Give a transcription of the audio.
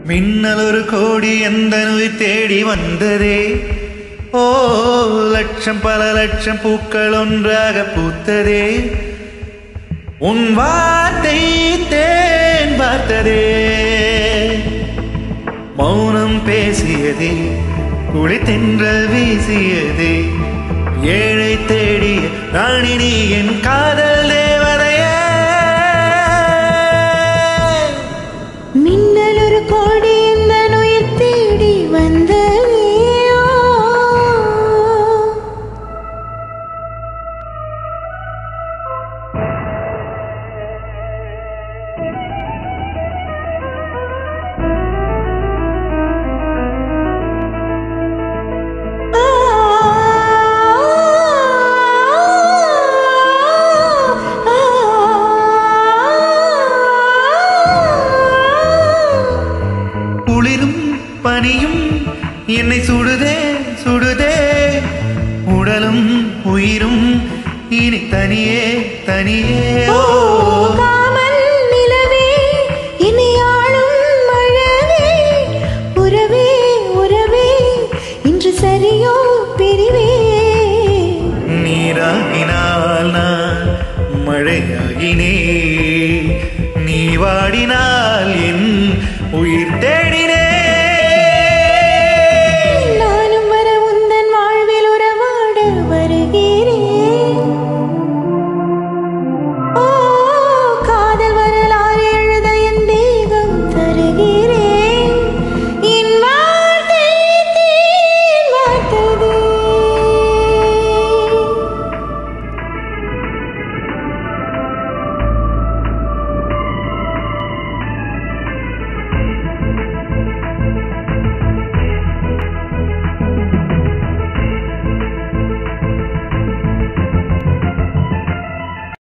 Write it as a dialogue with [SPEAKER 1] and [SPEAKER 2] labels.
[SPEAKER 1] மின்னல் ஒரு கோடி எந்த நுய் தேடி வந்ததே ஓ லட்சம் பல லட்சம் பூக்கள் ஒன்றாக பூத்ததே உன் வார்த்தை தேன் பார்த்ததே மௌனம் பேசியதே குளித்தென்றல் வீசியதே ஏழை தேடிய ராணினி என் காதல் தேவதையே
[SPEAKER 2] மின்னல் ஒரு கோடி இந்த நுயிர் தேடி வந்ததே
[SPEAKER 1] குளிரும் பனியும் என்னை சுடுதே சுடுதே உடலும் உயிரும் இனி தனியே தனியே ஓ
[SPEAKER 2] காமல் நிலவே என்னை ஆளும் மழவே உறவே உறவே இன்று சரியோ பிரிவே
[SPEAKER 1] நீராகினால் நான் மழையாகினே நீ வாடினால் என் உயிர் தேடி